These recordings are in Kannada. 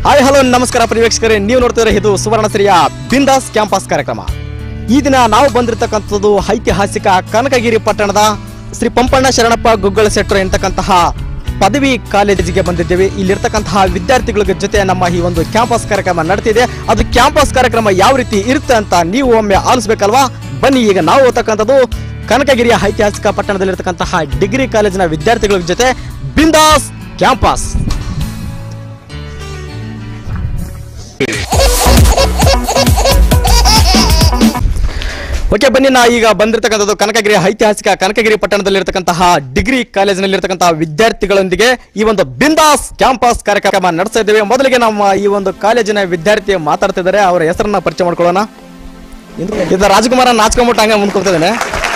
ಹಾಯ್ ಹಲೋ ನಮಸ್ಕಾರ ಪರಿವೀಕ್ಷಕರೇ ನೀವು ನೋಡ್ತಿದ್ರೆ ಇದು ಸುವರ್ಣ ಸಿರಿಯ ಬಿಂದಾಸ್ ಕ್ಯಾಂಪಸ್ ಕಾರ್ಯಕ್ರಮ ಈ ದಿನ ನಾವು ಬಂದಿರತಕ್ಕಂಥದ್ದು ಐತಿಹಾಸಿಕ ಕನಕಗಿರಿ ಪಟ್ಟಣದ ಶ್ರೀ ಪಂಪಣ್ಣ ಶರಣಪ್ಪ ಗುಗ್ಗಳ ಸೆಟ್ರು ಎಂತಕ್ಕಂತಹ ಪದವಿ ಕಾಲೇಜಿಗೆ ಬಂದಿದ್ದೇವೆ ಇಲ್ಲಿರ್ತಕ್ಕಂತಹ ವಿದ್ಯಾರ್ಥಿಗಳ ಜೊತೆ ನಮ್ಮ ಈ ಒಂದು ಕ್ಯಾಂಪಸ್ ಕಾರ್ಯಕ್ರಮ ನಡ್ತಿದೆ ಅದು ಕ್ಯಾಂಪಸ್ ಕಾರ್ಯಕ್ರಮ ಯಾವ ರೀತಿ ಇರುತ್ತೆ ಅಂತ ನೀವು ಒಮ್ಮೆ ಆಲಿಸ್ಬೇಕಲ್ವಾ ಬನ್ನಿ ಈಗ ನಾವು ಓದ್ತಕ್ಕಂಥದ್ದು ಕನಕಗಿರಿಯ ಐತಿಹಾಸಿಕ ಪಟ್ಟಣದಲ್ಲಿರ್ತಕ್ಕಂತಹ ಡಿಗ್ರಿ ಕಾಲೇಜಿನ ವಿದ್ಯಾರ್ಥಿಗಳ ಜೊತೆ ಬಿಂದಾಸ್ ಕ್ಯಾಂಪಸ್ ಓಕೆ ಬನ್ನಿ ನಾ ಈಗ ಬಂದಿರತಕ್ಕಂಥದ್ದು ಕನಕಗಿರಿ ಐತಿಹಾಸಿಕ ಕನಕಗಿರಿ ಪಟ್ಟಣದಲ್ಲಿರ್ತಕ್ಕಂತಹ ಡಿಗ್ರಿ ಕಾಲೇಜಿನಲ್ಲಿರ್ತಕ್ಕಂತಹ ವಿದ್ಯಾರ್ಥಿಗಳೊಂದಿಗೆ ಈ ಒಂದು ಬಿಂದಾಸ್ ಕ್ಯಾಂಪಸ್ ಕಾರ್ಯಕ್ರಮ ನಡೆಸ್ತಾ ಇದ್ದೇವೆ ಮೊದಲಿಗೆ ನಮ್ಮ ಈ ಒಂದು ಕಾಲೇಜಿನ ವಿದ್ಯಾರ್ಥಿ ಮಾತಾಡ್ತಿದ್ದಾರೆ ಅವರ ಹೆಸರನ್ನ ಪರಿಚಯ ಮಾಡ್ಕೊಳ್ಳೋಣ ಇದು ರಾಜಕುಮಾರ ನಾಚ್ಕೊಂಬಿಟ್ಟು ಹಂಗೆ ಮುಂದ್ಕೊಳ್ತಿದ್ದಾನೆ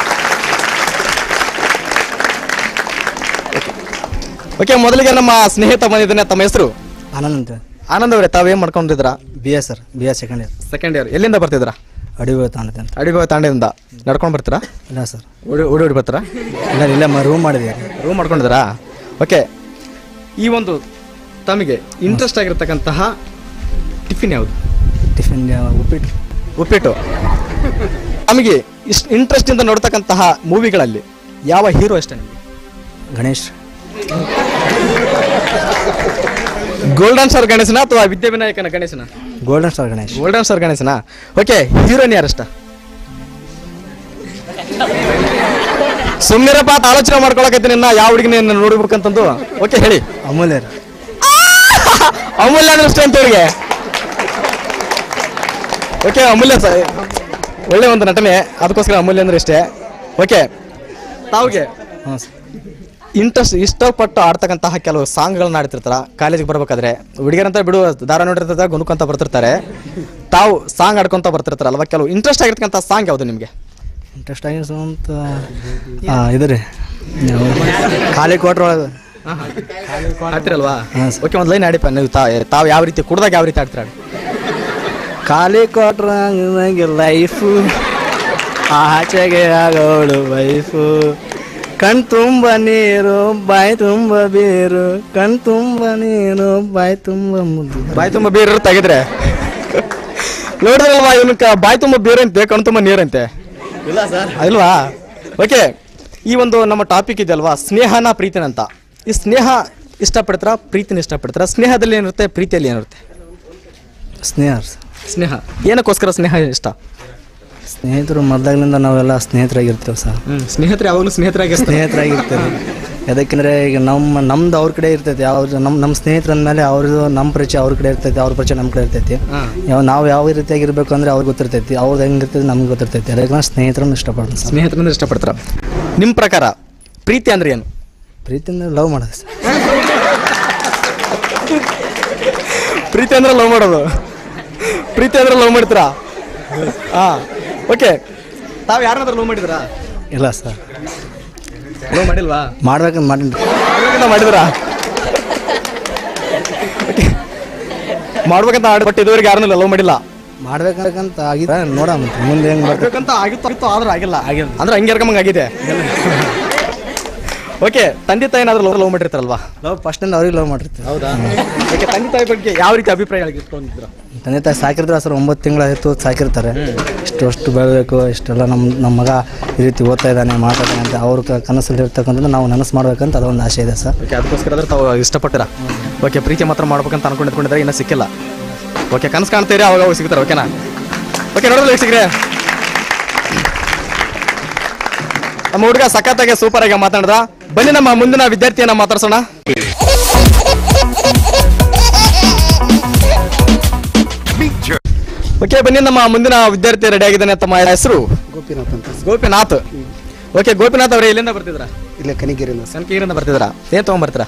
ಓಕೆ ಮೊದಲಿಗೆ ನಮ್ಮ ಸ್ನೇಹಿತ ಬಂದಿದ್ದಾನೆ ತಮ್ಮ ಹೆಸರು ಆನಂದ್ ಅಂತ ಆನಂದ್ ಅವರೇ ತಾವೇನ್ ಮಾಡ್ಕೊಂಡಿದ್ರ B S sir B S second year second year ಎಲ್ಲಿಂದ ಬರ್ತಿದ್ರ ಅಡಿಗೆ ತಾಂಡತೆ ಅಂತ ಅಡಿಬಾವಿ ತಾಂಡೆಯಿಂದ ನಡ್ಕೊಂಡು ಬರ್ತೀರಾ ಇಲ್ಲ ಸರ್ ಓಡಿ ಓಡಿ ಓಡಿ ಬರ್ತೀರಾ ಇಲ್ಲ ಇಲ್ಲೇ ರೂಮ್ ಮಾಡಿದ್ದೀವಿ ರೂಮ್ ಮಾಡ್ಕೊಂಡಿದ್ದೀರಾ ಓಕೆ ಈ ಒಂದು ತಮಗೆ ಇಂಟ್ರೆಸ್ಟ್ ಆಗಿರ್ತಕ್ಕಂತಹ ಟಿಫಿನ್ ಯಾವುದು ಟಿಫಿನ್ ಉಪ್ಪಿಟ್ಟು ಉಪ್ಪಿಟ್ಟು ನಮಗೆ ಇಷ್ಟು ಇಂಟ್ರೆಸ್ಟ್ ಇಂದ ನೋಡ್ತಕ್ಕಂತಹ ಮೂವಿಗಳಲ್ಲಿ ಯಾವ ಹೀರೋ ಇಷ್ಟ ನಿಮಗೆ ಗಣೇಶ್ ಗೋಲ್ಡನ್ ಸ್ಟಾರ್ ಗಣೇಶನ ಅಥವಾ ವಿದ್ಯಾವಿನಾಯಕನ ಗಣೇಶನ golden star Ganesh golden star ಗಣೇಶನ ಓಕೆ ಹೀರೋಯಿನ್ ಯಾರಷ್ಟ ಸುಮ್ಮನಿರಪ್ಪ ಅಂತ ಆಲೋಚನೆ ಮಾಡ್ಕೊಳಕತ್ತೀನಿ ಇನ್ನ ಯಾವ ಹುಡುಗಿನ ನೋಡ್ಬೇಕಂತಂದು ಓಕೆ ಹೇಳಿ ಅಮೂಲ್ಯ ರೀ. ಅಮೂಲ್ಯ ಅಂದ್ರೆ ಇಷ್ಟ ಅಂತ ಅವ್ರಿಗೆ ಓಕೆ ಅಮೂಲ್ಯ ಸ ಒಳ್ಳೆ ಒಂದು ನಟನೆ ಅದಕ್ಕೋಸ್ಕರ ಅಮೂಲ್ಯ ಅಂದ್ರೆ ಇಷ್ಟೇ ಓಕೆ ತಾವ್ಗೆ ಹ್ಞೂ ಸರ್ ಇಂಟ್ರೆಸ್ಟ್ ಇಷ್ಟಪಟ್ಟು ಆಡ್ತಕ್ಕಂತಹ ಕೆಲವು ಸಾಂಗ್ಗಳನ್ನ ಆಡ್ತಿರ್ತಾರ ಕಾಲೇಜಿಗೆ ಬರ್ಬೇಕಾದ್ರೆ ಹುಡುಗಿಯರಂತ ಬಿಡು ದಾರ ನೋಡಿರ್ತಾರೆ ಗುನುಕೊಂತ ಬರ್ತಿರ್ತಾರೆ ತಾವು ಸಾಂಗ್ ಆಡ್ಕೊಂತ ಬರ್ತಿರ್ತಾರಲ್ವ ಕೆಲವು ಇಂಟ್ರೆಸ್ಟ್ ಆಗಿರ್ತಕ್ಕಂಥ ಸಾಂಗ್ ಯಾವುದು ನಿಮಗೆ ಇಂಟ್ರೆಸ್ಟ್ ಆಗಿ ಅಂತ ಹಾಂ ಇದು ರೀ ಖಾಲಿ ಕೋಟ್ರ ಒಳಗೆ ಆಡ್ತಿರಲ್ವಾ ಹಾಂ ಸರ್. ಓಕೆ ಒಂದು ಲೈನ್ ಆಡಿಪ ನೀವು ತಾ- ತಾವು ಯಾವ ರೀತಿ ಕುಡ್ದಾಗ ಯಾವ ರೀತಿ ಆಡ್ತೀರ ಖಾಲಿ ಕೋಟ್ರ ಲೈಫು ಆಚೆಗೆ ಆಗೋಳು ವೈಫು ಕಣ್ ತುಂಬ ನೀರು ಬಾಯಿ ತುಂಬ ಬೀರು ಕಣ್ ತುಂಬ ನೀರು ಬಾಯಿ ತುಂಬ ಮುದ್ದು ಬಾಯಿ ತುಂಬ ಬೀರ್ ತೆಗೆದ್ರೆ ನೋಡಿದ್ರಲ್ವಾ ಇವನ್ ಬಾಯಿ ತುಂಬ ಬೀರಂತೆ ಕಣ್ ತುಂಬ ನೀರಂತೆ ಇಲ್ಲ ಸರ್ ಅಲ್ವಾ ಓಕೆ ಈ ಒಂದು ನಮ್ಮ ಟಾಪಿಕ್ ಇದೆ ಅಲ್ವಾ ಸ್ನೇಹನ ಪ್ರೀತಿನ ಅಂತ ಈ ಸ್ನೇಹ ಇಷ್ಟಪಡ್ತಾರ ಪ್ರೀತಿನ ಇಷ್ಟಪಡ್ತಾರ ಸ್ನೇಹದಲ್ಲಿ ಏನಿರುತ್ತೆ ಪ್ರೀತಿಯಲ್ಲಿ ಏನಿರುತ್ತೆ ಸ್ನೇಹ ಸರ್. ಸ್ನೇಹ ಏನಕ್ಕೋಸ್ಕರ ಸ್ನೇಹ ಇಷ್ಟ ಸ್ನೇಹಿತರು ಮೊದಲಾಗ್ಲಿಂದ ನಾವೆಲ್ಲ ಸ್ನೇಹಿತರಾಗಿರ್ತೇವೆ ಸರ್ ಹ್ಮ್ ಸ್ನೇಹಿತರು ಯಾವಾಗಲೂ ಸ್ನೇಹಿತರಾಗಿರ್ತಾರೆ ಸ್ನೇಹಿತರಾಗಿರ್ತೇವೆ ಯಾಕಂದ್ರೆ ಈಗ ನಮ್ಮ ನಮ್ದು ಅವ್ರ ಕಡೆ ಇರ್ತೈತಿ ಅವ್ರ ನಮ್ಮ ನಮ್ಮ ಸ್ನೇಹಿತರ ಅಂದಮೇಲೆ ಅವ್ರದ್ದು ನಮ್ಮ ಪರಿಚಯ ಅವ್ರ ಕಡೆ ಇರ್ತೈತಿ ಅವ್ರ ಪರಿಚಯ ನಮ್ಮ ಕಡೆ ಇರ್ತೈತಿ ಹಾ. ಯಾವ ನಾವು ಯಾವ ರೀತಿಯಾಗಿರ್ಬೇಕು ಅಂದ್ರೆ ಅವ್ರಿಗೆ ಗೊತ್ತಿರ್ತೈತಿ ಅವ್ರದ್ದು ಹೆಂಗಿರ್ತೈತಿ ನಮ್ಗೆ ಗೊತ್ತಿರ್ತೈತಿ ಅದಕ್ಕೆ ನಾನು ಸ್ನೇಹಿತರನ್ನು ಇಷ್ಟಪಡ್ತೀನಿ ಸರ್ ಸ್ನೇಹಿತರನ್ನ ಇಷ್ಟಪಡ್ತಾರ ನಿಮ್ಮ ಪ್ರಕಾರ ಪ್ರೀತಿ ಅಂದ್ರೆ ಏನು ಪ್ರೀತಿಯಿಂದ ಲವ್ ಮಾಡೋದು ಸರ್ ಪ್ರೀತಿ ಅಂದ್ರೆ ಲವ್ ಮಾಡೋದು ಪ್ರೀತಿ ಅಂದ್ರೆ ಲವ್ ಮಾಡ್ತೀರಾ ಹಾ ಓಕೆ ತಾವು ಯಾರನ್ನಾದ್ರೂ ಲವ್ ಮಾಡಿದ್ರಾ ಇಲ್ಲ ಸರ್ ಲವ್ ಮಾಡಿಲ್ವಾ ಮಾಡ್ಬೇಕಂತ ಮಾಡೀನಿ ಮಾಡ್ಬೇಕಂತ ಮಾಡಿದ್ರಾ Okay. ಮಾಡ್ಬೇಕಂತ ಆಡ್ ಬಟ್ ಇದುವರೆಗೆ ಯಾರನ್ನೂ ಲವ್ ಮಾಡಿಲ್ಲ ಮಾಡ್ಬೇಕಂತ ಆಗಿದೆ ನೋಡ ಮುಂದೆ ಹೆಂಗೆ ಬರ್ತೈತೆ ಮಾಡ್ಬೇಕಂತ ಆಗಿತ್ತು ಆಗಿತ್ತು ಆದ್ರೆ ಆಗಿಲ್ಲ ಆಗಿಲ್ಲ ಅಂದ್ರೆ ಹಂಗೆ ಇರ್ಕೊಂಬಂಗ್ ಆಗಿದೆ ಓಕೆ ತಂದೆ ತಾಯಿ ಏನಾದ್ರು ಲವ್ ಲವ್ ಮಾಡಿರ್ತಾರಲ್ವಾ ಲವ್ ಫಸ್ಟಿಂದ ಅವ್ರಿಗೆ ಲವ್ ಮಾಡಿರ್ತೀವಿ ಹೌದಾ ಓಕೆ ತಂದೆ ತಾಯಿ ಬಗ್ಗೆ ಯಾವ ರೀತಿ ಅಭಿಪ್ರಾಯ ಇಟ್ಕೊಂಡಿದ್ರ ತಂದೆ ತಾಯಿ ಸಾಕಿರ್ತಾರೆ ಸರ್ ಒಂಬತ್ತು ತಿಂಗಳಾಯಿತು ಸಾಕಿರ್ತಾರೆ ಇಷ್ಟು ಅಷ್ಟು ಬೆಳಬೇಕು ಇಷ್ಟೆಲ್ಲ ನಮ್ಮ ನಮ್ಮ ಮಗ ಈ ರೀತಿ ಓದ್ತಾ ಇದ್ದಾನೆ ಮಾಡ್ತಾ ಇದ್ದಾನೆ ಅಂತ ಅವ್ರ ಕ- ಕನಸಲ್ಲಿ ಇರ್ತಕ್ಕಂಥದ್ದು ನಾವು ನನಸು ಮಾಡ್ಬೇಕಂತ ಅದೊಂದು ಆಸೆ ಇದೆ ಸರ್ ಓಕೆ ಅದಕ್ಕೋಸ್ಕರ ಆದ್ರೆ ತಾವು ಇಷ್ಟಪಟ್ಟಿರ ಓಕೆ ಪ್ರೀತಿ ಮಾತ್ರ ಮಾಡ್ಬೇಕಂತ ಅನ್ಕೊಂಡು ಇಟ್ಕೊಂಡಿದ್ರೆ ಇನ್ನೂ ಸಿಕ್ಕಿಲ್ಲ ಓಕೆ ಕನಸು ಕಾಣ್ತೀರಿ ಅವಾಗ ಅವಾಗ ಸಿಗ್ತಾರೆ ಓಕೆನಾ ಓಕೆ ನೋಡೋದು ಸಿಗ್ರೆ ನಮ್ಮ ಹುಡುಗ ಸಖತ್ತಾಗಿ ಸೂಪರ್ ಆಗಿ ಮಾತಾಡ್ದ ಬನ್ನಿ ನಮ್ಮ ಮುಂದಿನ ವಿದ್ಯಾರ್ಥಿಯನ್ನ ಮಾತಾಡ್ಸೋಣ ಓಕೆ ಬನ್ನಿ ನಮ್ಮ ಮುಂದಿನ ವಿದ್ಯಾರ್ಥಿ ರೆಡಿ ಆಗಿದ್ದಾನೆ ತಮ್ಮ ಹೆಸರು ಗೋಪಿನಾಥ್ ಅಂತ ಗೋಪಿನಾಥ್ ಓಕೆ ಗೋಪಿನಾಥ್ ಅವರೇ ಎಲ್ಲಿಂದ ಬರ್ತಿದ್ರ ಇಲ್ಲೇ ಕನಿಗಿರಿನ ಕನಕಗಿರಿಯಿಂದ ಬರ್ತಿದ್ರ ಏನ್ ತಗೊಂಡ್ಬರ್ತೀರಾ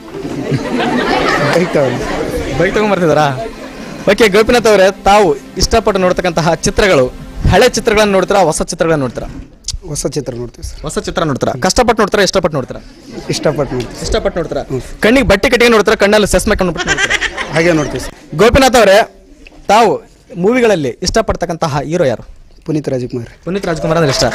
ಬೈಕ್ ತಗೊಂಡು ಬೈಕ್ ತಗೊಂಡ್ಬರ್ತಿದಾರಾ ಓಕೆ ಗೋಪಿನಾಥ್ ಅವರೇ ತಾವು ಇಷ್ಟಪಟ್ಟು ನೋಡ್ತಕ್ಕಂತಹ ಚಿತ್ರಗಳು ಹಳೆ ಚಿತ್ರಗಳನ್ನ ನೋಡ್ತೀರಾ ಹೊಸ ಚಿತ್ರಗಳನ್ನ ನೋಡ್ತೀರಾ ಹೊಸ ಚಿತ್ರ ನೋಡ್ತೀವಿ ಸರ್ ಹೊಸ ಚಿತ್ರ ನೋಡ್ತೀರಾ ಕಷ್ಟಪಟ್ಟು ನೋಡ್ತೀರಾ ಇಷ್ಟಪಟ್ಟು ನೋಡ್ತೀರಾ ಇಷ್ಟಪಟ್ಟು ನೋಡ್ತೀವಿ ಇಷ್ಟಪಟ್ಟು ನೋಡ್ತೀರಾ ಕಣ್ಣಿಗೆ ಬಟ್ಟೆ ಕಟ್ಟಿಗೆ ನೋಡ್ತೀರಾ ಕಣ್ಣಲ್ಲಿ ಸೆಸ್ಮೆ ಕಂಡ್ಬಿಟ್ಟು ನೋಡ್ತೀರಾ ಹಾಗೆ ನೋಡ್ತೀವಿ ಸರ್ ಗೋಪಿನಾಥ್ ಅವರೇ ತಾವು ಮೂವಿಗಳಲ್ಲಿ ಇಷ್ಟಪಡ್ತಕ್ಕಂತಹ ಹೀರೋ ಯಾರು ಪುನೀತ್ ರಾಜ್ಕುಮಾರ್ ಪುನೀತ್ ರಾಜ್ಕುಮಾರ್ ಅಂದ್ರೆ ಇಷ್ಟ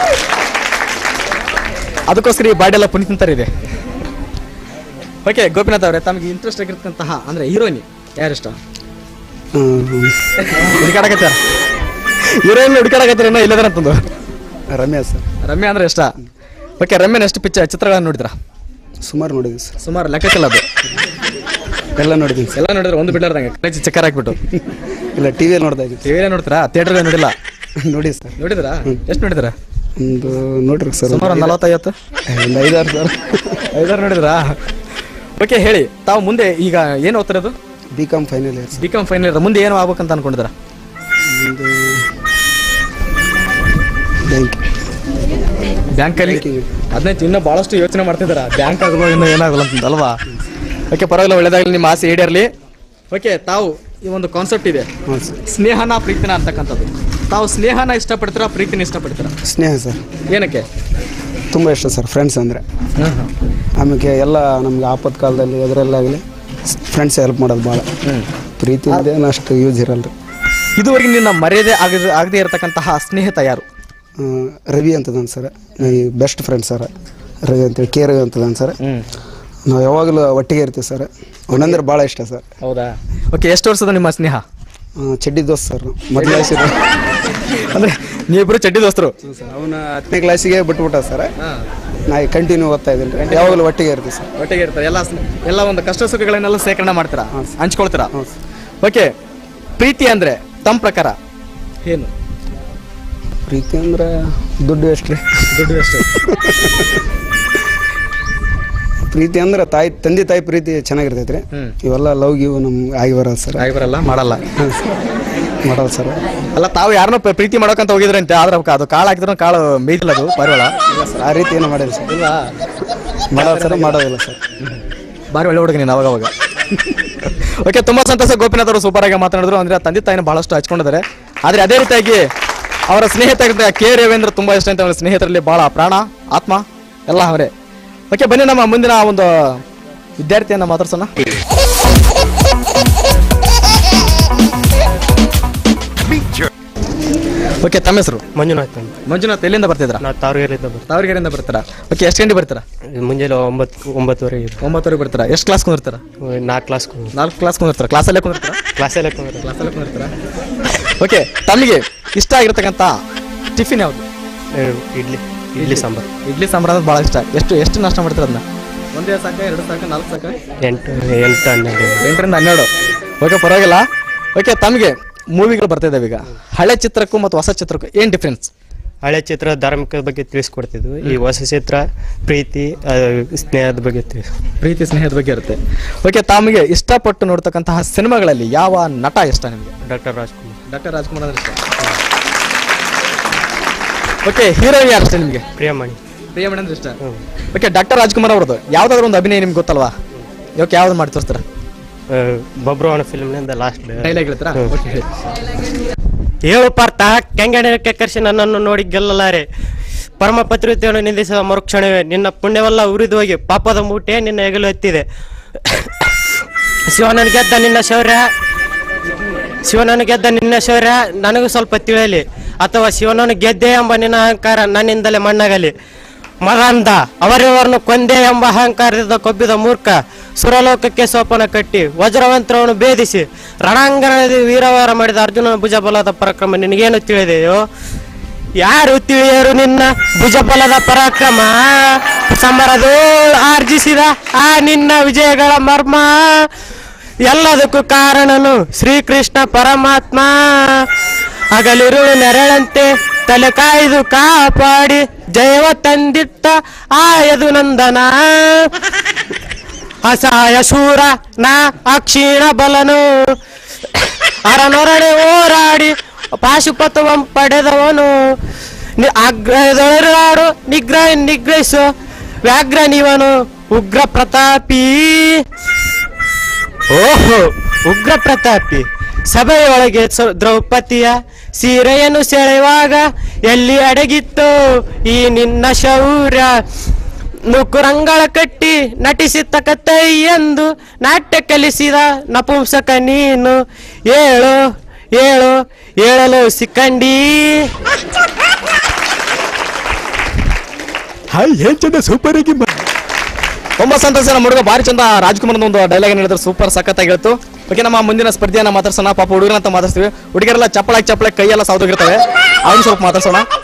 ಅದಕ್ಕೋಸ್ಕರ ಈ ಬಾಡಿ ಎಲ್ಲ ಪುನೀತ್ ಅಂತಾರೆ ಇದೆ ಓಕೆ ಗೋಪಿನಾಥ್ ಅವರೇ ತಮಗೆ ಇಂಟ್ರೆಸ್ಟ್ ಆಗಿರ್ತಕ್ಕಂತಹ ಅಂದ್ರೆ ಹೀರೋಯಿನ್ ಯಾರಿಷ್ಟ ಹ್ಮ್, ಹುಡುಕಾಡಕತ್ತಾರ ಇವರೇನು ಹುಡುಕಾಡಕತ್ತಾರ ಏನೋ ಇಲ್ಲದ್ರ ಅಂತಂದು ರಮ್ಯಾ ಸರ್ ರಮ್ಯಾ ಅಂದ್ರೆ ಇಷ್ಟ ಓಕೆ ರಮ್ಯನ ಎಷ್ಟು ಪಿಚ್ಚ ಚಿತ್ರಗಳನ್ನ ನೋಡಿದ್ರ ಸುಮಾರು ನೋಡಿದ್ವಿ ಸರ್ ಸುಮಾರು ಲೆಕ್ಕಕ್ಕಿಲ್ಲ ಅದು ಎಲ್ಲ ನೋಡಿದ್ದೀನಿ ಸರ್ ಎಲ್ಲ ನೋಡಿದ್ರೆ ಒಂದು ಬಿಡ್ಲಾರ್ದಂಗೆ ಕಲೇಜ್ ಚಕ್ಕರ್ ಹಾಕ್ಬಿಟ್ಟು ಇಲ್ಲ ಟಿ ವಿಯಲ್ಲಿ ನೋಡ್ತಾ ಇದ್ದೀನಿ ಟಿವಿಲೇ ನೋಡ್ತೀರಾ ಥಿಯೇಟರ್ ನೋಡಿಲ್ಲ ನೋಡಿ ಸರ್ ನೋಡಿದ್ರಾ ಎಷ್ಟು ನೋಡಿದ್ರಾ ಒಂದು ನೋಡ್ರಿ ಸರ್ ಸುಮಾರು ಒಂದು ನಲವತ್ತೈವತ್ತು ಒಂದು ಐದಾರು ಸರ್ ಐದಾರು ನೋಡಿದ್ರಾ ಓಕೆ ಹೇಳಿ ತಾವು ಮುಂದೆ ಈಗ ಏನು ಓದ್ತಿರೋದು B com final year sir B com final ಮುಂದೆ ಏನು ಆಗ್ಬೇಕಂತ ಅನ್ಕೊಂಡಿದ್ರ ಒಂದು ಬ್ಯಾಂಕ್ ಬ್ಯಾಂಕಲ್ಲಿ ಹದಿನೈದು ಇನ್ನೂ ಭಾಳಷ್ಟು ಯೋಚನೆ ಮಾಡ್ತಿದ್ದಾರ ಬ್ಯಾಂಕ್ ಆಗಲು ಇನ್ನೂ ಏನಾಗಲ್ಲ ಅಂತ ಅಲ್ವಾ ಓಕೆ ಪರವಾಗಿಲ್ಲ ಒಳ್ಳೇದಾಗಲಿ ನಿಮ್ಮ ಆಸೆ ಈಡೇರಲಿ ಓಕೆ ತಾವು ಈ ಒಂದು ಕಾನ್ಸೆಪ್ಟ್ ಇದೆ ಹಾಂ ಸರ್ ಸ್ನೇಹನ ಪ್ರೀತಿನ ಅಂತಕ್ಕಂಥದ್ದು ತಾವು ಸ್ನೇಹನ ಇಷ್ಟಪಡ್ತೀರಾ ಪ್ರೀತಿನ ಇಷ್ಟಪಡ್ತೀರಾ ಸ್ನೇಹ ಸರ್ ಏನಕ್ಕೆ ತುಂಬ ಇಷ್ಟ ಸರ್ ಫ್ರೆಂಡ್ಸ್ ಅಂದರೆ ಆಮೇಲೆ ಎಲ್ಲ ನಮ್ಗೆ ಆಪತ್ ಕಾಲದಲ್ಲಿ ಎದರಲ್ಲಾಗಲಿ ಫ್ರೆಂಡ್ಸ್ ಹೆಲ್ಪ್ ಮಾಡೋದು ಭಾಳ ಪ್ರೀತಿ ಇಲ್ದೇನು ಅಷ್ಟು ಯೂಸ್ ಇರಲ್ಲ ರೀ ಇದುವರೆಗೆ ನಿನ್ನ ಮರ್ಯಾದೆ ಆಗದೆ ಆಗದೆ ಇರತಕ್ಕಂತಹ ಸ್ನೇಹಿತ ಯಾರು ಆ, ರವಿ ಅಂತದನ್ ಸರ್ ಈ ಬೆಸ್ಟ್ ಫ್ರೆಂಡ್ ಸರ್ ರವಿ ಅಂತೇಳಿ ಕೆ ರವಿ ಅಂತದನ್ ಸರ್ ನಾವು ಯಾವಾಗಲೂ ಒಟ್ಟಿಗೆ ಇರ್ತೀವಿ ಸರ್ ಅವನಂದ್ರೆ ಭಾಳ ಇಷ್ಟ ಸರ್ ಹೌದಾ ಓಕೆ ಎಷ್ಟು ವರ್ಷದ ನಿಮ್ಮ ಸ್ನೇಹ ಆ, ಚಡ್ಡಿ ದೋಸ್ತ್ ಸರ್ ಮೊದಲ ವಯಸ್ಸಿನ ಅಂದ್ರೆ ನೀವಿಬ್ರು ಚಡ್ಡಿ ದೋಸ್ತರು ಅವನ ಹತ್ತನೇ ಕ್ಲಾಸಿಗೆ ಬಿಟ್ಬಿಟ್ಟ ಸರ್ ನಾ ಕಂಟಿನ್ಯೂ ಓದ್ತಾ ಇದ್ದೀನಿ ರೀ ಯಾವಾಗಲೂ ಒಟ್ಟಿಗೆ ಇರ್ತೀವಿ ಸರ್ ಒಟ್ಟಿಗೆ ಇರ್ತಾರೆ ಎಲ್ಲ ಸ್ನೇ- ಎಲ್ಲ ಒಂದು ಕಷ್ಟ ಸುಖಗಳನ್ನೆಲ್ಲ ಸೇಕರಣೆ ಮಾಡ್ತೀರಾ ಹಂಚ್ಕೊಳ್ತೀರಾ ಹ್ಞೂ ಓಕೆ ಪ್ರೀತಿ ಅಂದ್ರೆ ತಮ್ಮ ಪ್ರಕಾರ ಏನು ಪ್ರೀತಿ ಅಂದ್ರೆ ದುಡ್ಡು ಎಷ್ಟು ರೀ ದುಡ್ಡು ಎಷ್ಟು ಪ್ರೀತಿ ಅಂದ್ರೆ ತಾಯಿ ತಂದೆ ತಾಯಿ ಪ್ರೀತಿ ಚೆನ್ನಾಗಿರ್ತೈತೆ ರೀ ಹ್ಮ್. ಇವೆಲ್ಲ ಲವ್ ಗಿವ್ ನಮ್ಗೆ ಆಗಿ ಬರೋದು ಸರ್ ಆಗಿ ಬರಲ್ಲ ಮಾಡಲ್ಲ ಮಾಡೋದು ಸರ್ ಅಲ್ಲ ತಾವು ಯಾರನ್ನೋ ಪ್ರ- ಪ್ರೀತಿ ಮಾಡೋಕಂತ ಹೋಗಿದ್ರಂತೆ ಆದ್ರೆ ಅವಕ್ಕೆ ಅದು ಕಾಳು ಹಾಕಿದ್ರು ಕಾಳು ಮೇಯ್ದಿಲ್ಲ ಅದು ಪರಿವಾಳ ಆ ರೀತಿ ಏನು ಮಾಡಿಲ್ಲ ಸರ್ ಮಾಡೋದು ಸರ್ ಮಾಡೋದಿಲ್ಲ ಸರ್ ಬಾರಿ ಒಳ್ಳೆ ಹುಡುಗ ನೀನು ಅವಾಗ ಅವಾಗ ಓಕೆ ತುಂಬಾ ಸಂತೋಷ ಗೋಪಿನಾಥ್ ಅವರು ಸೂಪರ್ ಆಗಿ ಮಾತನಾಡಿದ್ರು ಅಂದ್ರೆ ತಂದೆ ತಾಯಿನ ಬಹಳಷ್ಟು ಹಚ್ಕೊಂಡಿದ್ದಾರೆ ಆದ್ರೆ ಅದೇ ರೀತಿಯಾಗಿ ಅವರ ಸ್ನೇಹಿತ ಕೆ ರವೀಂದ್ರ ತುಂಬಾ ಇಷ್ಟ ಅಂತ ಅವರ ಸ್ನೇಹಿತರಲ್ಲಿ ಬಹಳ ಪ್ರಾಣ ಆತ್ಮ ಎಲ್ಲ ಅವರೇ ಓಕೆ ಬನ್ನಿ ನಮ್ಮ ಮುಂದಿನ ಒಂದು ವಿದ್ಯಾರ್ಥಿಯನ್ನ ಮಾತಾಡ್ಸೋಣ ಓಕೆ ತಮ್ಮ ಹೆಸರು ಮಂಜುನಾಥ್ ಅಂತ ಮಂಜುನಾಥ್ ಎಲ್ಲಿಂದ ಬರ್ತಿದ್ರ ನಾವು ತಾವರೆಗೆರೆಯಿಂದ ಬರ್ತೀವಿ ತಾವರಿಗೆರೆಯಿಂದ ಬರ್ತಾರ ಓಕೆ ಎಷ್ಟು ಗಂಟೆ ಬರ್ತೀರಾ ಮುಂಜಾನೆ ಒಂಬತ್ತು ಒಂಬತ್ತುವರೆಗೆ ಇದೆ ಒಂಬತ್ತುವರೆಗೆ ಬರ್ತೀರಾ ಎಷ್ಟು ಕ್ಲಾಸ್ ಕುಂದಿರ್ತಾರ ನಾಲ್ಕು ಕ್ಲಾಸ್ ನಾಲ್ಕು ಕ್ಲಾಸ್ ಕುಂದಿರ್ತಾರ ಕ್ಲಾಸಲ್ಲೇ ಕುಂದಿರ್ತಾರ ಕ್ಲಾಸಲ್ಲೇ ಕುಂದ್ರೆ ಕ್ಲಾಸಲ್ಲೇ ಕುಂದಿರ್ತಾರ ಓಕೆ ತಮಗೆ ಇಷ್ಟ ಆಗಿರ್ತಕ್ಕಂಥ ಟಿಫಿನ್ ಯಾವುದು ಇಡ್ಲಿ ಇಡ್ಲಿ ಸಾಂಬಾರು ಇಡ್ಲಿ ಸಾಂಬಾರ್ ಅಂದ್ರೆ ಭಾಳ ಇಷ್ಟ ಎಷ್ಟು ಎಷ್ಟು ನಾಷ್ಟ ಮಾಡ್ತೀರ ಅದನ್ನ ಒಂದೇ ಸಾಕ ಎರಡು ಸಾಕ ನಾಲ್ಕು ಸಾಕ ಎಂಟು ಎಂಟು ಹನ್ನೆರಡು ಎಂಟರಿಂದ ಹನ್ನೆರಡು ಓಕೆ ಪರವಾಗಿಲ್ಲ ಓಕೆ ತಮಗೆ ಮೂವಿಗಳು ಬರ್ತಾ ಇದಾವೆ ಈಗ ಹಳೆ ಚಿತ್ರಕ್ಕೂ ಮತ್ತು ಹೊಸ ಚಿತ್ರಕ್ಕೂ ಏನು ಡಿಫ್ರೆನ್ಸ್ ಹಳೆ ಚಿತ್ರ ಧಾರ್ಮಿಕದ ಬಗ್ಗೆ ತಿಳಿಸ್ಕೊಡ್ತಿದ್ವು ಈ ಹೊಸ ಚಿತ್ರ ಪ್ರೀತಿ ಆ, ಸ್ನೇಹದ ಬಗ್ಗೆ ತಿಳಿಸ್ ಪ್ರೀತಿ ಸ್ನೇಹದ ಬಗ್ಗೆ ಇರುತ್ತೆ ಓಕೆ ತಮಗೆ ಇಷ್ಟಪಟ್ಟು ನೋಡ್ತಕ್ಕಂತಹ ಸಿನಿಮಾಗಳಲ್ಲಿ ಯಾವ ನಟ ಇಷ್ಟ ನಿಮಗೆ ಡಾಕ್ಟರ್ ರಾಜ್ಕುಮಾರ್ ಡಾಕ್ಟರ್ ರಾಜ್ಕುಮಾರ್ ಅಂದ್ರೆ ಇಷ್ಟ ಓಕೆ ಹೀರೋ ಯಾರು ಇಷ್ಟ ನಿಮಗೆ ಪ್ರಿಯಮಣಿ ಪ್ರಿಯಮಣಿ ಅಂದ್ರೆ ಇಷ್ಟ ಹ್ಮ್. ಓಕೆ ಡಾಕ್ಟರ್ ರಾಜ್ಕುಮಾರ್ ಅವ್ರದ್ದು ಯಾವ್ದಾದ್ರು ಒಂದು ಅಭಿನಯ ನಿಮ್ಗೆ ಗೊತ್ತಲ್ವಾ ಇವಕ್ಕೆ ಯಾವ್ದು ಮಾಡಿ ತೋರಿಸ್ತಾರ ಆ, ಬಬ್ರುವನ ಫಿಲ್ಮ್ನಿಂದ ಲಾಸ್ಟ್ ಡೈಲಾಗ್ ಹೇಳ್ತಾರಾ ಹ್ಮ್. ಓಕೆ ಹೇಳಿ ಏಳು ಪಾರ್ಥ ಕೆಂಗಣಕ್ಕೆ ಕರ್ಸಿ ನನ್ನನ್ನು ನೋಡಿ ಗೆಲ್ಲಲಾರೆ ಪರಮ ಪತ್ರಿಕೆಯನ್ನು ನಿಂದಿಸಿದ ಮರುಕ್ಷಣವೇ ನಿನ್ನ ಪುಣ್ಯವೆಲ್ಲ ಉರಿದು ಹೋಗಿ ಪಾಪದ ಮೂಟೆ ನಿನ್ನ ಹೆಗಲು ಎತ್ತಿದೆ ಶಿವನನ್ನು ಗೆದ್ದ ನಿನ್ನ ಶೌರ್ಯ ಶಿವನನ್ನು ಗೆದ್ದ ನಿನ್ನ ಶೌರ್ಯ ನನಗೂ ಸ್ವಲ್ಪ ತಿಳಿಯಲಿ ಅಥವಾ ಶಿವನನ್ನು ಗೆದ್ದೆ ಎಂಬ ನಿನ್ನ ಅಹಂಕಾರ ನನ್ನಿಂದಲೇ ಮಣ್ಣಾಗಲಿ ಮದಂದ ಅವರಿವರನ್ನು ಕೊಂದೆ ಎಂಬ ಅಹಂಕಾರದಿಂದ ಕೊಬ್ಬಿದ ಮೂರ್ಖ ಸುರಲೋಕಕ್ಕೆ ಸೋಪನ ಕಟ್ಟಿ ವಜ್ರವಂತ್ರವನ್ನು ಭೇದಿಸಿ ರಣಾಂಗಣದಲ್ಲಿ ವೀರವಾರ ಮಾಡಿದ ಅರ್ಜುನನ ಭುಜಬಲದ ಪರಾಕ್ರಮ ನಿನಗೇನು ತಿಳಿದೆಯೋ ಯಾರು ತಿಳಿಯರು ನಿನ್ನ ಭುಜಬಲದ ಪರಾಕ್ರಮ ಸಮರದು ಆರ್ಜಿಸಿದ ಆ ನಿನ್ನ ವಿಜಯಗಳ ಮರ್ಮ ಎಲ್ಲದಕ್ಕೂ ಕಾರಣನು ಶ್ರೀಕೃಷ್ಣ ಪರಮಾತ್ಮ ಹಗಲಿರುಳು ನೆರಳಂತೆ ತಲೆ ಕಾಯ್ದು ಕಾಪಾಡಿ ಜಯವ ತಂದಿಟ್ಟ ಆ ಯದು ನಂದನ ಅಸಹಾಯ ಶೂರ ನಾ ಅಕ್ಷೀಣ ಬಲನು ಅರನೊರಡೆ ಹೋರಾಡಿ ಪಾಶುಪತವಂ ಪಡೆದವನು ನಿ- ಅಗ್ರದೊಳರಾಡು ನಿಗ್ರಹ ನಿಗ್ರಹಿಸು ವ್ಯಾಘ್ರ ನೀವನು ಉಗ್ರ ಪ್ರತಾಪಿ ಓಹೋ ಉಗ್ರ ಪ್ರತಾಪಿ ಸಭೆಯೊಳಗೆ ಸ- ದ್ರೌಪದಿಯ ಸೀರೆಯನ್ನು ಸೆಳೆಯುವಾಗ ಎಲ್ಲಿ ಅಡಗಿತ್ತು ಈ ನಿನ್ನ ಶೌರ್ಯ ನುಕುರಂಗಳ ಕಟ್ಟಿ ನಟಿಸಿತ್ತ ಕತೆ ಎಂದು ನಾಟ್ಯ ಕಲಿಸಿದ ನಪುಂಸಕ ನೀನು ಏಳು ಏಳು ಏಳಲು ಸಿಕ್ಕಂಡಿ ಹಾಯ್ ಏನ್ ಚಂದ ಸೂಪರ್ ಆಗಿ ತುಂಬಾ ಸಂತೋಷ ನಮ್ಮ ಹುಡುಗ ಭಾರಿ ಚಂದ ರಾಜ್ಕುಮಾರ್ ಒಂದು ಡೈಲಾಗ್ ಹೇಳಿದ್ರೆ ಸೂಪರ್ ಸಖತ್ತಾಗಿ ಹೇಳ್ತು ಓಕೆ ನಮ್ಮ ಮುಂದಿನ ಸ್ಪರ್ಧೆಯನ್ನ ಮಾತಾಡ್ಸೋಣ ಪಾಪ ಹುಡುಗರಂತ ಮಾತಾಡ್ತೀವಿ ಹುಡುಗರೆಲ್ಲ ಚಪ್ಪಳಾಗಿ ಚಪ್ಪಳೆ ಕೈಯೆಲ್ಲ ಸಾವ್ದೋಗಿರ್ತವೆ ಅವ್ನು ಸ್ವಲ್ಪ ಮಾತಾಡ್ಸೋಣ